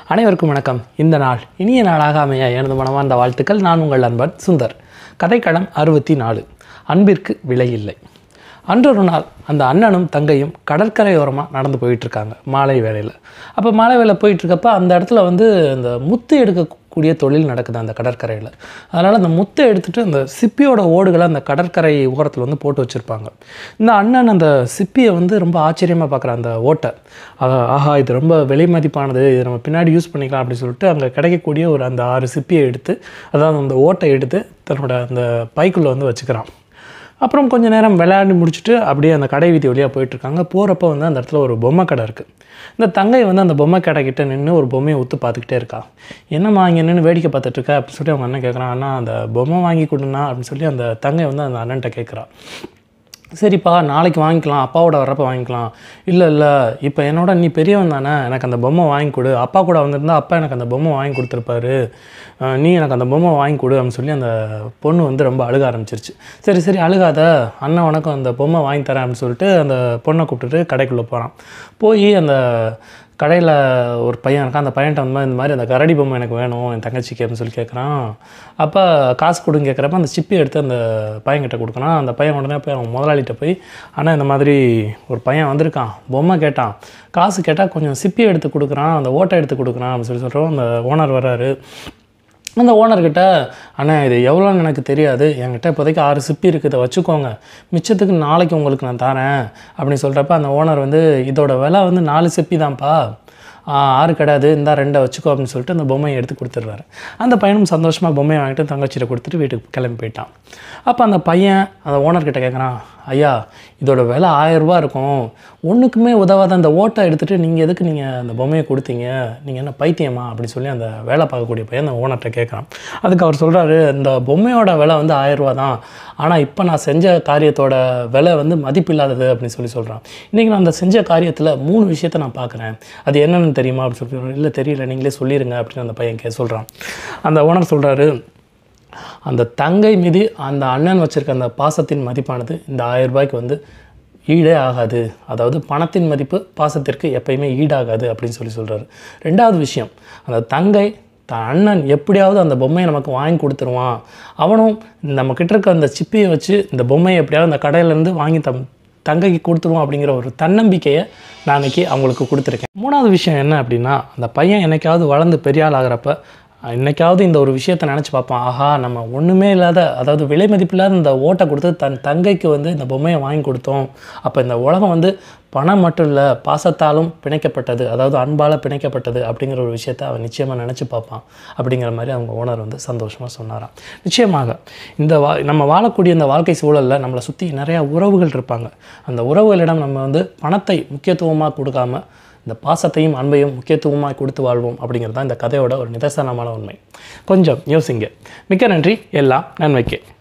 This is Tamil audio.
அனைவருக்கும் வணக்கம் இந்த நாள் இனிய நாளாக அமைய எனது மனமார்ந்த வாழ்த்துக்கள் நான் உங்கள் அன்பன் சுந்தர் கதைக்களம் அறுபத்தி நாலு அன்பிற்கு விலை இல்லை அன்றொரு நாள் அந்த அண்ணனும் தங்கையும் கடற்கரையோரமாக நடந்து போயிட்டுருக்காங்க மாலை வேளையில் அப்போ மாலை வேலை போயிட்டுருக்கப்ப அந்த இடத்துல வந்து அந்த முத்து எடுக்கக்கூடிய தொழில் நடக்குது அந்த கடற்கரையில் அதனால் அந்த முத்தை எடுத்துகிட்டு அந்த சிப்பியோட ஓடுகளை அந்த கடற்கரை ஓரத்தில் வந்து போட்டு வச்சுருப்பாங்க இந்த அண்ணன் அந்த சிப்பியை வந்து ரொம்ப ஆச்சரியமாக பார்க்குற அந்த ஓட்டை ஆஹா, ஆஹா இது ரொம்ப விலை மதிப்பானது இது நம்ம பின்னாடி யூஸ் பண்ணிக்கலாம் அப்படின்னு சொல்லிட்டு அங்கே கிடைக்கக்கூடிய ஒரு அந்த ஆறு சிப்பியை எடுத்து அதாவது அந்த ஓட்டை எடுத்து தன்னோட அந்த பைக்குள்ளே வந்து வச்சுக்கிறான் அப்புறம் கொஞ்ச நேரம் விளையாடி முடிச்சுட்டு அப்படியே அந்த கடை வீதி வழியாக போயிட்டுருக்காங்க போகிறப்ப வந்து அந்த இடத்துல ஒரு பொம்மை கடை இருக்குது இந்த தங்கை வந்து அந்த பொம்மை கடை கிட்ட நின்று ஒரு பொம்மையை ஊற்று பார்த்துக்கிட்டே இருக்கா என்னம்மா இங்கே நின்று வேடிக்கை பார்த்துட்டு இருக்க அப்படின்னு சொல்லி அவங்க அண்ணன் கேட்குறான் அண்ணா அந்த பொம்மை வாங்கி கொடுண்ணா அப்படின்னு சொல்லி அந்த தங்கை வந்து அந்த அண்ணன்ட்ட கேட்குறா சரிப்பா நாளைக்கு வாங்கிக்கலாம் அப்பாவோட வரப்போ வாங்கிக்கலாம் இல்லை இல்லை இப்போ என்னோட நீ பெரியவன் தானே எனக்கு அந்த பொம்மை வாங்கி கொடு அப்பா கூட வந்திருந்தா அப்பா எனக்கு அந்த பொம்மை வாங்கி கொடுத்துருப்பாரு அஹ் நீ எனக்கு அந்த பொம்மை வாங்கி கொடு அப்படின்னு சொல்லி அந்த பொண்ணு வந்து ரொம்ப அழுக ஆரம்பிச்சிருச்சு சரி சரி அழுகாத அண்ணன் உனக்கும் அந்த பொம்மை வாங்கி தரேன் அப்படின்னு சொல்லிட்டு அந்த பொண்ணை கூப்பிட்டுட்டு கடைக்குள்ளே போகிறான் போய் அந்த கடையில் ஒரு பையன் இருக்கான் அந்த பையன்ட்ட வந்து இந்த மாதிரி அந்த கரடி பொம்மை எனக்கு வேணும் என் தங்கச்சிக்கு அப்படின்னு சொல்லி கேட்குறான் அப்போ காசு கொடுங்க கேட்குறப்ப அந்த சிப்பி எடுத்து அந்த பையன்கிட்ட கொடுக்கணும் அந்த பையன் உடனே போய் அவன் முதலாளிகிட்ட போய் ஆனால் இந்த மாதிரி ஒரு பையன் வந்திருக்கான் பொம்மை கேட்டான் காசு கேட்டால் கொஞ்சம் சிப்பி எடுத்து கொடுக்குறான் அந்த ஓட்டை எடுத்து கொடுக்குறான் அப்படின்னு சொல்லி சொல்கிறோம் அந்த ஓனர் வர்றாரு அந்த ஓனர்கிட்ட அண்ணா இது எவ்வளோன்னு எனக்கு தெரியாது என்கிட்ட இப்போதைக்கு ஆறு சிப்பி இருக்குது இதை வச்சுக்கோங்க மிச்சத்துக்கு நாளைக்கு உங்களுக்கு நான் தரேன் அப்படின்னு சொல்கிறப்ப அந்த ஓனர் வந்து இதோட விலை வந்து நாலு சிப்பி தான்ப்பா ஆ, ஆறு கிடையாது இந்தா ரெண்டை வச்சுக்கோ அப்படின்னு சொல்லிட்டு அந்த பொம்மையை எடுத்து கொடுத்துட்றாரு அந்த பையனும் சந்தோஷமாக பொம்மையை வாங்கிட்டு தங்கச்சிட்ட கொடுத்துட்டு வீட்டுக்கு கிளம்பி போயிட்டான் அப்போ அந்த பையன் அந்த ஓனர்கிட்ட கேட்குறான் ஐயா இதோட விலை ஆயரூபா இருக்கும் ஒன்றுக்குமே உதவாத அந்த ஓட்டை எடுத்துகிட்டு நீங்கள் எதுக்கு நீங்கள் அந்த பொம்மையை கொடுத்தீங்க நீங்கள் என்ன பைத்தியமா அப்படின்னு சொல்லி அந்த வேலை பார்க்கக்கூடிய பையன் அந்த ஓனர்கிட்ட கேட்குறான் அதுக்கு அவர் சொல்கிறாரு இந்த பொம்மையோட விலை வந்து ஆயரூபா தான் ஆனால் இப்போ நான் செஞ்ச காரியத்தோட விலை வந்து மதிப்பில்லாதது அப்படின்னு சொல்லி சொல்கிறான் இன்றைக்கி நான் அந்த செஞ்ச காரியத்தில் மூணு விஷயத்தை நான் பார்க்குறேன் அது என்னென்னு தெரியுமா அப்படின்னு சொல்லி இல்லை தெரியல நீங்களே சொல்லிடுங்க அப்படின்னு அந்த பையன் கே சொல்கிறான் அந்த ஓனர் சொல்கிறாரு அந்த தங்கை மீது அந்த அண்ணன் வச்சிருக்க அந்த பாசத்தின் மதிப்பானது இந்த ஆயிரம் ரூபாய்க்கு வந்து ஈடே ஆகாது அதாவது பணத்தின் மதிப்பு பாசத்திற்கு எப்பயுமே ஈடாகாது அப்படின்னு சொல்லி சொல்கிறாரு ரெண்டாவது விஷயம் அந்த தங்கை தன் அண்ணன் எப்படியாவது அந்த பொம்மையை நமக்கு வாங்கி கொடுத்துருவான் அவனும் நம்ம கிட்ட இருக்க அந்த சிப்பியை வச்சு இந்த பொம்மையை எப்படியாவது அந்த கடையிலேருந்து வாங்கி தம் தங்கைக்கு கொடுத்துருவோம் அப்படிங்கிற ஒரு தன்னம்பிக்கையை நான் அன்னைக்கு அவங்களுக்கு கொடுத்துருக்கேன் மூணாவது விஷயம் என்ன அப்படின்னா அந்த பையன் என்னைக்காவது வளர்ந்து பெரிய ஆள் ஆகிறப்ப என்னைக்காவது இந்த ஒரு விஷயத்தை நினச்சி பார்ப்பான் ஆஹா நம்ம ஒன்றுமே இல்லாத அதாவது விலை மதிப்பில்லாத இந்த ஓட்டை கொடுத்து தன் தங்கைக்கு வந்து இந்த பொம்மையை வாங்கி கொடுத்தோம் அப்போ இந்த உலகம் வந்து பணம் மட்டும் இல்லை பாசத்தாலும் பிணைக்கப்பட்டது அதாவது அன்பால் பிணைக்கப்பட்டது அப்படிங்கிற ஒரு விஷயத்தை அவன் நிச்சயமாக நினச்சி பார்ப்பான் அப்படிங்கிற மாதிரி அவங்க ஓனர் வந்து சந்தோஷமாக சொன்னாராம் நிச்சயமாக இந்த வா நம்ம வாழக்கூடிய இந்த வாழ்க்கை சூழலில் நம்மளை சுற்றி நிறையா உறவுகள் இருப்பாங்க அந்த உறவுகளிடம் நம்ம வந்து பணத்தை முக்கியத்துவமாக கொடுக்காம இந்த பாசத்தையும் அன்பையும் முக்கியத்துவமாக கொடுத்து வாழ்வோம் அப்படிங்கிறது தான் இந்த கதையோட ஒரு நிதர்சனமான உண்மை கொஞ்சம் யோசிங்க மிக்க நன்றி எல்லாம் நன்மைக்கே